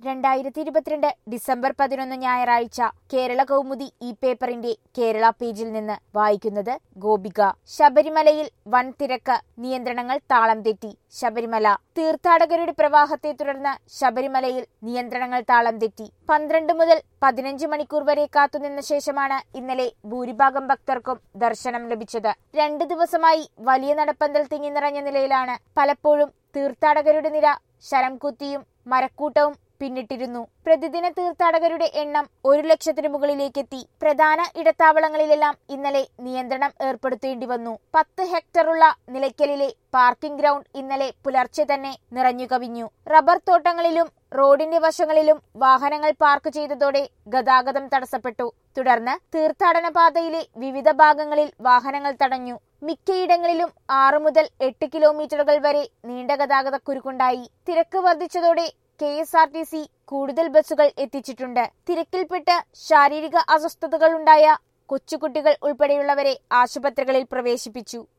രണ്ടായിരത്തി ഇരുപത്തിരണ്ട് ഡിസംബർ പതിനൊന്ന് ഞായറാഴ്ച കേരള കൗമുദി ഈ പേപ്പറിന്റെ കേരള പേജിൽ നിന്ന് വായിക്കുന്നത് ഗോപിക ശബരിമലയിൽ വൻ തിരക്ക് നിയന്ത്രണങ്ങൾ താളം തെറ്റി ശബരിമല തീർത്ഥാടകരുടെ പ്രവാഹത്തെ തുടർന്ന് ശബരിമലയിൽ നിയന്ത്രണങ്ങൾ താളം തെറ്റി പന്ത്രണ്ട് മുതൽ പതിനഞ്ച് മണിക്കൂർ വരെ കാത്തുനിന്ന ശേഷമാണ് ഇന്നലെ ഭൂരിഭാഗം ഭക്തർക്കും ദർശനം ലഭിച്ചത് രണ്ടു ദിവസമായി വലിയ നടപ്പന്തൽ തിങ്ങി നിറഞ്ഞ നിലയിലാണ് പലപ്പോഴും തീർത്ഥാടകരുടെ നിര ശരം കുത്തിയും മരക്കൂട്ടവും പിന്നിട്ടിരുന്നു പ്രതിദിന തീർത്ഥാടകരുടെ എണ്ണം ഒരു ലക്ഷത്തിന് മുകളിലേക്കെത്തി പ്രധാന ഇടത്താവളങ്ങളിലെല്ലാം ഇന്നലെ നിയന്ത്രണം ഏർപ്പെടുത്തേണ്ടി വന്നു പത്ത് ഹെക്ടറുള്ള നിലയ്ക്കലിലെ പാർക്കിംഗ് ഗ്രൗണ്ട് ഇന്നലെ പുലർച്ചെ തന്നെ നിറഞ്ഞു കവിഞ്ഞു റബ്ബർ തോട്ടങ്ങളിലും റോഡിന്റെ വശങ്ങളിലും വാഹനങ്ങൾ പാർക്ക് ചെയ്തതോടെ ഗതാഗതം തടസ്സപ്പെട്ടു തുടർന്ന് തീർത്ഥാടന പാതയിലെ വിവിധ ഭാഗങ്ങളിൽ വാഹനങ്ങൾ തടഞ്ഞു മിക്കയിടങ്ങളിലും ആറു മുതൽ എട്ട് കിലോമീറ്ററുകൾ വരെ നീണ്ട ഗതാഗതക്കുരുക്കുണ്ടായി തിരക്ക് വർദ്ധിച്ചതോടെ K S R T C കൂടുതൽ ബസ്സുകൾ എത്തിച്ചിട്ടുണ്ട് തിരക്കിൽപ്പെട്ട് ശാരീരിക അസ്വസ്ഥതകളുണ്ടായ കൊച്ചുകുട്ടികൾ ഉൾപ്പെടെയുള്ളവരെ ആശുപത്രികളിൽ പ്രവേശിപ്പിച്ചു